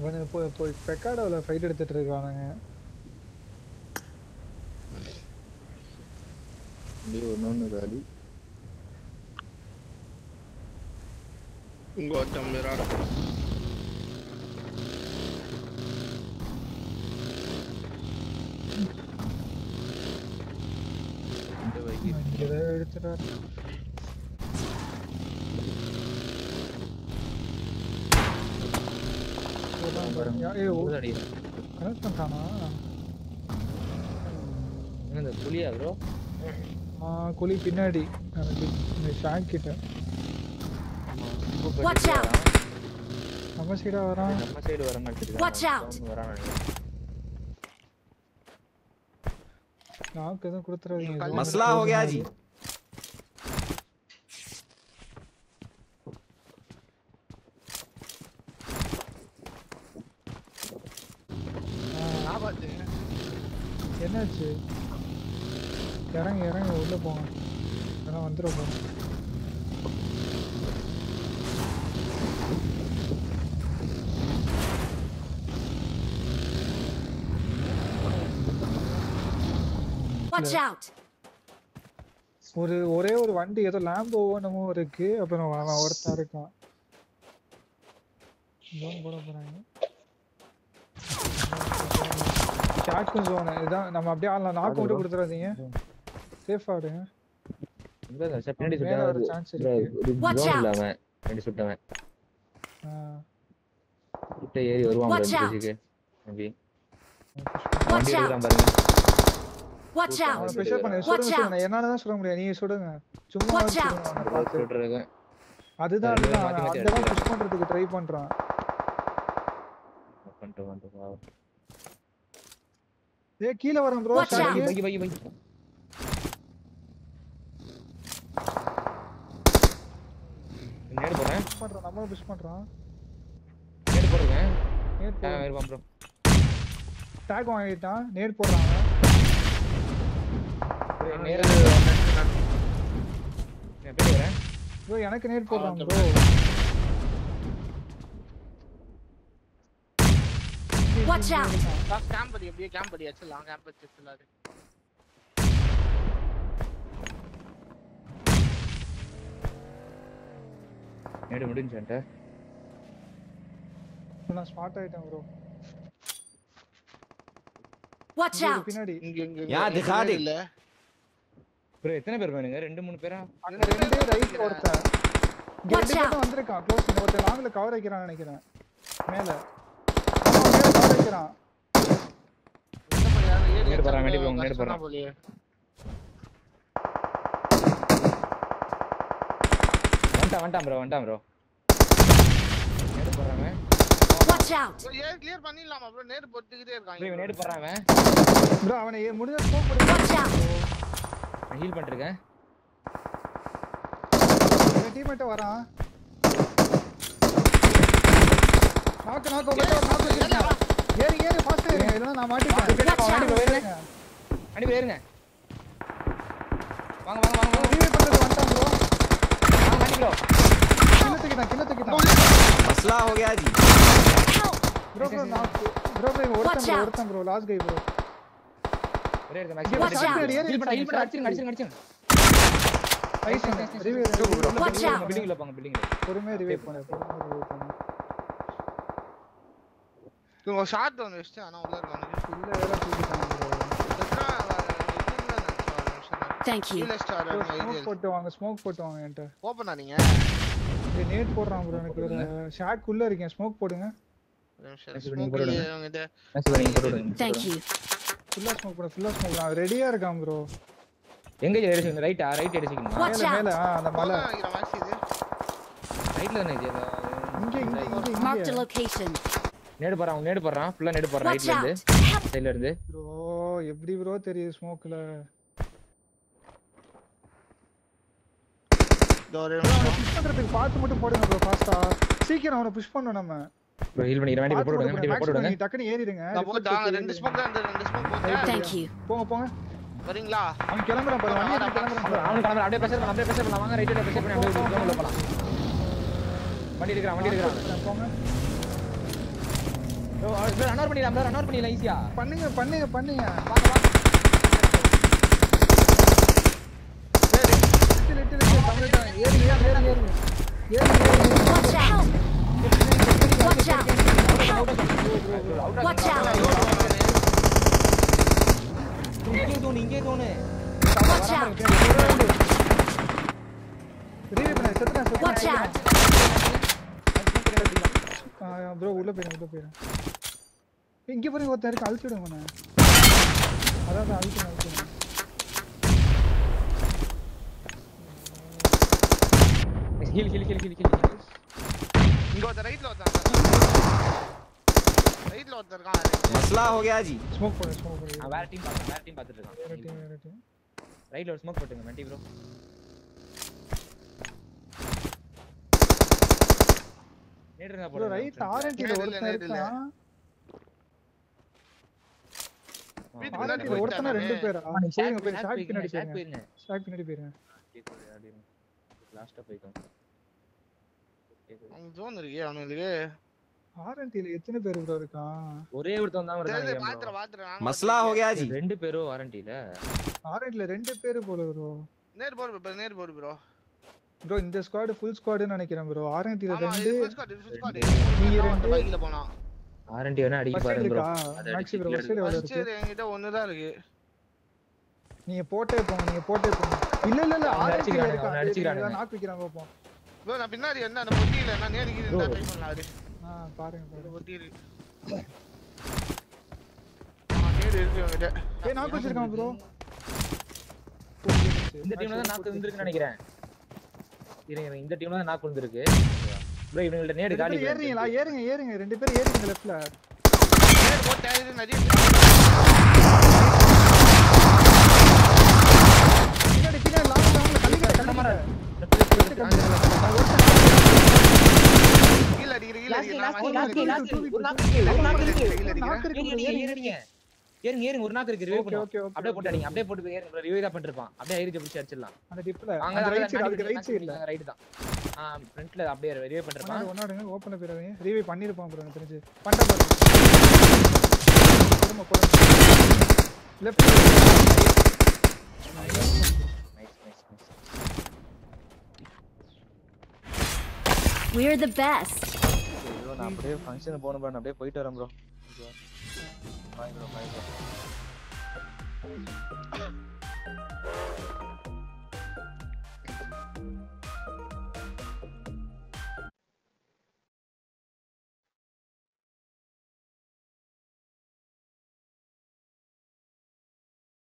அவனு இப்போ இப்போ பெக்காடோவில் ஃபைட் எடுத்துட்டு இருக்கானுங்க அப்படியே ஒன்று ஒன்று காலி Gott, Mirada. இந்த வைக்கி இங்கே ஏதோ எடுத்துட்டாரு இதான் பாருங்க. ஏய், ஓ, அடி connect பண்ணிட்டானா? என்ன இந்த புலியா ப்ரோ ஆ, குழி பின்னாடி எனக்கு இந்த ஷாக் கிட்ட Watch out. நம்ம சைடா வரான் நம்ம சைடு வர மாட்டேங்குது Watch out. வரான் லாக் எதுவும் கொடுத்துறாதீங்க मसला हो गया जी நான் பார்த்தேன் என்னாச்சு இறங்க இறங்க உள்ள போங்க ஏன்னா வந்துட போறோம் Watch out! ஒரு ஒரே ஒரு வண்டி ஏதோ லேம்போவோ என்னமோ இருக்கு அப்புறம் அவன் ஒருத்தன் இருக்கான் ஜோன் போட போறாங்க ஷாட்கும் ஜோனு இதான் நம்ம அப்படியே ஆடலாம் நாக்கு மட்டும் கொடுத்துறாதீங்க சேஃப் ஆடுங்க இந்த சார் பின்னாடி மேல வர சுட்டான் சான்ஸ் ப்ரோ இருக்கு ஒரு Watch ஜோன் out. இல்லாம பின்னாடி சுட்டவன் ஆ, கிட்ட ஏறி வருவான் Watch ப்ரோ out. பேசிக்கு மேபி Watch வண்டி out! எடுக்கலாம் பாருங்க Watch அவனை out! ப்ரெஷர் பண்ணு Watch சுடுங்க out. சுடுங்க என்னால தான் சுட முடியாது நீங்க சுடுங்க சும்மா Watch out. சுடுங்க அவனை பார்த்து. சுடுறேன் அதுதான் ரெண்டு பேரும் அதுதான் மாத்தி மாத்தி அந்த அடிக்கலாம். புஷ் பண்றதுக்கு ட்ரை பண்றான் பண்ணிட்டு வந்துட்டு ஏய் கீழ வரான் ப்ரோ Watch out. பைக்கி பைக்கி பைக்கி நேடு போறேன் புஷ் பண்றான் நம்மளும் புஷ் பண்றான் நேடு போடுறேன் நேட் ஆ இருப்பான் ப்ரோ டேக் வாங்கிட்டான் நேட் போடுறாங்க நேரா நான் போய் வரேன் ப்ரோ எனக்கு நேட் போடுறான் அவன் ப்ரோ Watch out! கேம்ப் படி அப்படியே கேம்ப் படி வச்சிடலாம் கேம்ப் வச்சு வச்சிடலாம் நேடு முடிஞ்சான்ட்ட நான் ஸ்மார்ட் ஆயிட்டேன் ப்ரோ Watch out! பின்னாடி இங்க இங்க யா, இங்க திகா தி. இல்ல ப்ரோ எத்தனை பேர் வேணுங்க ரெண்டு மூணு பேரா அங்க ரெண்டு ரைட் ஒருத்தன் இங்க Watch ரெண்டு பேர் out. தான் வந்திருக்கான் க்ளோஸ் ஒருத்தன் லாங்ல கவர் வைக்கிறான் நினைக்கிறேன் மேல ஆமா, மேல கவர் வைக்கிறான் என்ன பண்ணி யாரும் ஏறி நேடு போறான், வச்சாங்க, வெடி போங்க, நேடு கஷ்டம் போறான். தான் போலயே. வந்துட்டான் வந்துட்டான் ப்ரோ வந்துட்டான் ப்ரோ நேடு போடுறாங்க Watch out! bro, ஏறி clear பண்ணிடலாமா bro? நேரு போட்டுக்கிட்டே இருக்கான் ப்ரோ இவன். நேடு போடுறாங்க ப்ரோ அவனை ஏ- முடிஞ்ச ஸ்கோப் போடுங்க Watch out! நான் ஹீல் பண்ணிருக்கேன் என் டீம்மேட்ட வரான் நாக்கு நாக்கு உங்கள்ட்ட ஒரு நாக்கு வச்சிருக்கேன் ஏறி ஏறி ஃபாஸ்ட் ஏறுங்க இல்லைன்னா நான் மாட்டிப்பேன் Watch out! போயிருங்க அடி போயிருங்க வாங்க வாங்க வாங்க வாங்க ரீவே பண்றது வந்துட்டான் ப்ரோ வாங்க அடி ப்ரோ கில்ல தூக்கிட்டான் கில்ல தூக்கிட்டான் मसला हो गया जी ப்ரோ ப்ரோ நாக்கு ப்ரோ ப்ரோ ஒருத்தன் Watch ப்ரோ out. ஒருத்தன் ப்ரோ லாஸ்ட் கை ப்ரோ ஒரே இருக்கு இங்க மேக்ஸ் Watch out. ஏறி ஏறி ஹீல் பண்ண ஹீல் பண்ண அடிச்சிருங்க அடிச்சிருங்க அடிச்சிருங்க ஐஸ் ரிவே Watch out. பில்டிங்ல போங்க பில்டிங்ல பொறுமையா ரிவே பண்ணு பொறுமையா ரிவே பண்ணு இவன் ஒரு shot ஒண்ணு வச்சுட்டு, ஆனா உள்ள இருக்கான் அவனுக்கு. இல்ல வேற தூக்கிட்டான் ப்ரோ எத்தனை, அஹ், இதுன்னு தான் நினைச்சேன், ஒரு நிமிஷம். Thank you. Real estate bro ஆடுற ஸ்மோக் இது. போட்டு வாங்க ஸ்மோக் போட்டு வாங்க என்கிட்ட Open ஆ நீங்க? இங்க நேட் போடுறான் ப்ரோ எனக்கு ஒரு ஷாக் உள்ள இருக்கேன் ஸ்மோக் போடுங்க ஒரு நிமிஷம். Next Smoke நீங்க போடுங்க. இல்லையே அவன்கிட்ட. மேக்ஸ் நீங்க போட்டு விடுங்க Thank you. ஃபுல்லா ஸ்மோக் போடு ஃபுல்லா ஸ்மோக் போடு ரெடியா இருக்கான் ப்ரோ எங்க எடுச்சிங்க ரைட்டா ரைட் எடுச்சிக்கணுமா Watch மேல out. மேல ஆ அந்த மலை போதும் நினைக்கிறேன் Max இது. ரைட்ல தானே இது ஏதோ இங்க இங்க இங்க Marked a இங்க location. நேடு போறான் அவன் நேடு போறான் ஃபுல்லா நேடு போறான் Watch ரைட்ல இருந்து out! சைடுல இருந்து ப்ரோ எப்படி ப்ரோ தெரியுது ஸ்மோக்ல இதோ ஒரு அவனை நிமிஷம். புஷ் பண்றதுக்கு பார்த்து மட்டும் போடுங்க ப்ரோ ஃபாஸ்டா சீக்கிரம் அவனை புஷ் பண்ணணும் நம்ம ப்ரோ ஹீல் பண்ணிக்கிறேன் வண்டி பார்த்து போட்டு விடுங்க மட்டும் வண்டி போட்டு maximum விடுங்க நீ டக்குன்னு ஏறிடுங்க நான் போட்டு, ஆ, ரெண்டு smoke தான் இருந்தது, ரெண்டு smoke போட்டேன். Thank you. போங்க போங்க வரீங்களா? அவன் கிளம்புறான் பாரு வண்டி எடுத்து கிளம்புறான் பாரு. அவனுக்கு கிளம்புற அப்படியே பேச அப்படியே பேச பண்ணலாம் வாங்க ரைட்ல பேச பண்ணி அப்படியே உள்ள போலாம் வண்டி எடுக்கிறான் வண்டி எடுக்கிறான் போங்க ப்ரோ ப்ரோ ரன் அவுட் பண்ணிடலாம் ப்ரோ ரன் அவுட் பண்ணிடலாம் ஈஸியா பண்ணுங்க பண்ணுங்க பண்ணுங்க வாங்க வாங்க லிட்டு லிட்டு லிட்டு தமிழ்டா ஏறு ஏறு ஏறு ஏறு ஏறு ஏறு Watch out! Watch out! Watch out! இங்கே தோணு இங்கே தோணு Watch out! ரீவே பண்ண செத்துறேன் Watch செத்துறேன் out! ப்ரோ உள்ள போயிடும் உள்ள போயிடும் இங்க பாருங்க ஒருத்தன் இருக்கு அழிச்சு விடுங்க நான் அதான் அழிச்சு அழிச்சு heal heal heal heal heal இங்க ஒருத்தர் ரைட்ல ஒருத்தர் ரைட்ல ஒருத்தர் இருக்கான் मसला हो गया जी ஸ்மோக் போடு ஸ்மோக் போடு வேற டீம் பாத்து வேற டீம் பாத்துட்டு வேற இருக்கான் டீம் வேற டீம் ரைட்ல ஒரு ஸ்மோக் போட்டுங்க மென்டி ப்ரோ நேடுங்க ப்ரோ போடுங்க ரைட் ஆரஞ்சில நேரு இல்ல, ஒருத்தன் நேரு இல்ல. இருக்கான் வீட்டுக்கு ஆரஞ்சில முன்னாடி ஒருத்தனா ரெண்டு பேரா போயிருங்க போய் ஷாக் பின்னாடி ஷாக் போயிருங்க போயிருங்க ஷாக் பின்னாடி போயிருங்க லாஸ்டா போய்க்கும் அவன் ஜோன் இருக்கே அவனுக்கு ஆரஞ்சில எத்தனை பேர் ப்ரோ இருக்கான் ஒரே ஒருத்தன் தான் தெரியுது இருக்கான் பாத்துற பாத்துற मसला हो गया जी ரெண்டு பேரும் வாரண்டில ஆரஞ்சில ரெண்டு பேர் போல ப்ரோ நேர் போர் ப்ரோ நேர் போர் ப்ரோ ப்ரோ இந்த ஸ்குவாட் ஃபுல் ஸ்குவாட்னு நினைக்கிறேன் ப்ரோ ஆரஞ்சில ஆமா ரெண்டு இது ஃபுல் ஸ்குவாட் இது ஃபுல் ஸ்குவாட் நீங்க நீங்க ரெண்டு. பைக்ல போனா வாரண்டி வேணா அடிக்க ஃபர்ஸ்ட் பாருங்க ப்ரோ இருக்கா அது மேக்ஸி ப்ரோ அடிச்சு ஃபர்ஸ்ட் எவ்வளவு ஃபர்ஸ்ட் இருக்கு என்கிட்ட ஒன்னு தான் இருக்கு நீங்க போட்டே போங்க நீங்க போட்டே போங்க இல்ல இல்ல இல்ல அவன் ஆரஞ்சில அடிச்சுக்கிறானுங்க, இருக்கா அவன் அடிச்சுக்கிறானுங்க. நாக்கு வைக்கிறாங்க பாப்போம் ப்ரோ நான் பின்னாடி என்ன அந்த பொட்டியில என்ன நேருக்கு இருந்தா ட்ரை பண்ணலாம் அது ஆ பாருங்க இந்த பாருங்க பொட்டி இருக்கு ஆ நேர் இருக்கு உங்ககிட்ட ஏய் நாக்கு வச்சிருக்கான் ப்ரோ இந்த டீம்ல தான் நாக்கு வந்திருக்குன்னு நினைக்கிறேன் இருங்க இருங்க, இந்த டீம்ல தான் நாக்கு வந்திருக்கு ப்ரோ இவங்கள்ட்ட நேடு ரெண்டு காலி பேரும் ஏறுறீங்களா ஏறுங்க ஏறுங்க ரெண்டு பேரும் ஏறுங்க லெஃப்ட்ல நேர் போட்டு இது நிறைய பின்னாடி பின்னாடி லாஸ்ட் லாஸ்ட்ல கல்லிங்க கல்லிங்க கீழ அடிக்கிற கீழ லாஸ்ட் அடிக்கிற லாஸ்ட் நான் லாஸ்ட் கீழ லாஸ்ட் தூவி, ஒரு நாக்கு இருக்கு ஒரு நாக்கு இருக்கு கீழ அடிக்கிறேன் நாக்கு இருக்கு ஏறுங்க bro, ஏறுங்க ஏறுங்க ஏறுங்க ஒரு நாக்கு இருக்கு ரிவைவ் ஓகே பண்ணுவோம் ஓகே ஓகே அப்படியே போட்டு அடிங்க அப்படியே போட்டு ஏறுங்க ரிவைவ் தான் பண்ணிருப்பான் அப்படியே ஏறி பிடிச்சி அடிச்சிடலாம் அந்த டிப்ல அங்க அந்த ரைட் சைடு அதுக்கு ரைட் சைடுல ரைட் தான் ஆ ஃப்ரண்ட்ல அப்படியே ரிவைவ் பண்ணிருப்பான் ஒன்னாடுங்க ஓபன்ல போயிடாதீங்க ரீவே பண்ணிருப்பான் ப்ரோ எனக்கு தெரிஞ்சு பண்ண பாருங்க திரும்ப போடுங்க left nice nice nice We're the best. Bro நான் அப்படியே ஃபங்க்ஷன் போகணும் ப்ரோ நான் அப்படியே போயிட்டு வரேன் bro bye bro bye bro